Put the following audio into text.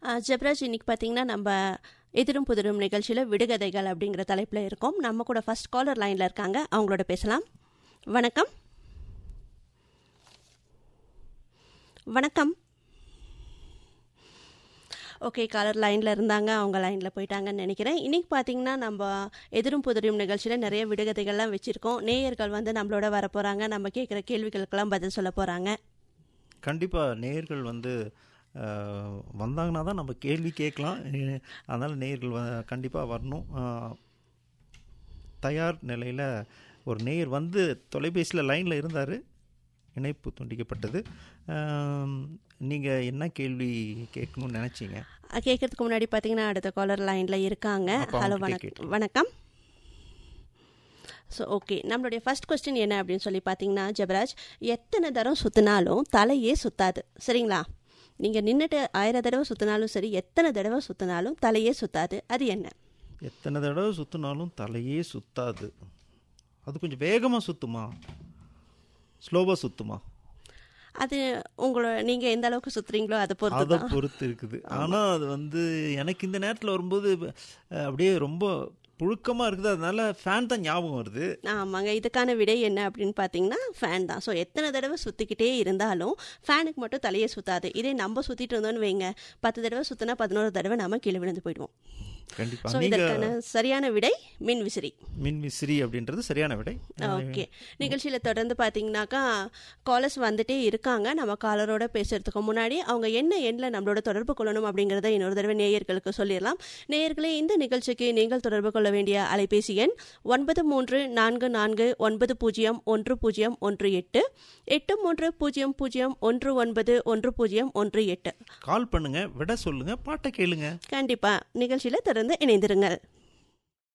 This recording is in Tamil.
ஜெப்ராஜ் இன்னைக்கு பார்த்தீங்கன்னா நம்ம எதிரும் புதிரும் நிகழ்ச்சியில் விடுகதைகள் அப்படிங்கிற தலைப்பில் இருக்கோம் நம்ம கூட ஃபர்ஸ்ட் காலர் லைனில் இருக்காங்க அவங்களோட பேசலாம் வணக்கம் வணக்கம் ஓகே காலர் லைனில் இருந்தாங்க அவங்க லைனில் போயிட்டாங்கன்னு நினைக்கிறேன் இன்றைக்கி பார்த்தீங்கன்னா நம்ம எதிரும் புதிரும் நிகழ்ச்சியில் நிறைய விடுகதைகள்லாம் வச்சுருக்கோம் நேயர்கள் வந்து நம்மளோட வர போகிறாங்க நம்ம கேட்குற கேள்விகளுக்கெல்லாம் பதில் சொல்ல போகிறாங்க கண்டிப்பாக நேயர்கள் வந்து அஹ், வந்தாங்கன்னா தான் நம்ம கேள்வி கேட்கலாம் அதனால் நேயர்கள் வ கண்டிப்பாக வரணும் அஹ், தயார் நிலையில் ஒரு நேயர் வந்து தொலைபேசியில் லைனில் இருந்தார் இணைப்பு துண்டிக்கப்பட்டது நீங்கள் என்ன கேள்வி கேட்கணும்னு நினச்சிங்க கேட்கறதுக்கு முன்னாடி பார்த்தீங்கன்னா அடுத்த காலர் லைனில் இருக்காங்க அப்ப ஹலோ அவங்ககிட்ட வணக்கம் கேட்டுருங்க. வணக்கம் ஸோ ஓகே நம்மளுடைய ஃபர்ஸ்ட் கொஸ்டின் என்ன அப்படின்னு சொல்லி பார்த்தீங்கன்னா ஜெபராஜ் எத்தனை தரம் சுற்றினாலும் தலையே சுத்தாது சரிங்களா நீங்கள் நின்றுட்டு ஆயிரம் தடவை சுற்றினாலும் சரி எத்தனை தடவை சுற்றினாலும் தலையே சுத்தாது அது என்ன எத்தனை தடவை சுற்றினாலும் தலையே சுத்தாது அது கொஞ்சம் வேகமாக சுற்றுமா ஸ்லோவாக சுற்றுமா அது உங்களோட நீங்கள் எந்த அளவுக்கு சுற்றுறீங்களோ அதை பொறுத்து அதை தான் பொறுத்து இருக்குது ஆனால் அது வந்து எனக்கு இந்த நேரத்தில் வரும்போது அஹ், அப்படியே ரொம்ப புழுக்கமாக இருக்குது அதனால ஃபேன் தான் ஞாபகம் வருது ஆமாங்க இதுக்கான விடை என்ன அப்படின்னு பார்த்தீங்கன்னா ஃபேன் தான் ஸோ எத்தனை தடவை சுற்றிக்கிட்டே இருந்தாலும் ஃபேனுக்கு மட்டும் தலையே சுத்தாது இதே நம்ம சுற்றிட்டு இருந்தோம்னு வைங்க பத்து தடவை சுற்றினா பதினோரு தடவை நம்ம கீழே விழுந்து போயிடுவோம் கண்டிப்பாக ஸோ நீங்கள் இதற்கான சரியான விடை மின் விசிறி மின் விசிறி அப்படின்றது சரியான விடை ஓகே நிகழ்ச்சியில் தொடர்ந்து பார்த்தீங்கன்னாக்கா காலர்ஸ் வந்துட்டே இருக்காங்க நம்ம காலரோட பேசுறதுக்கு முன்னாடி அவங்க என்ன எண்ணில் நம்மளோட தொடர்பு கொள்ளணும் அப்படிங்கிறத இன்னொரு தடவை நேயர்களுக்கு சொல்லிடலாம் நேயர்களே இந்த நிகழ்ச்சிக்கு நீங்கள் தொடர்பு கொள்ள வேண்டிய அலைபேசி எண் ஒன்பது மூன்று நான்கு நான்கு ஒன்பது பூஜ்ஜியம் ஒன்று பூஜ்ஜியம் ஒன்று எட்டு எட்டு மூன்று பூஜ்ஜியம் பூஜ்ஜியம் ஒன்று ஒன்பது ஒன்று பூஜ்ஜியம் ஒன்று எட்டு கால் பண்ணுங்க விட சொல்லுங்க பாட்டை கேளுங்க கண்டிப்பாக நிகழ்ச்சியில் தொடர்ந்து இணைந்திருங்கள்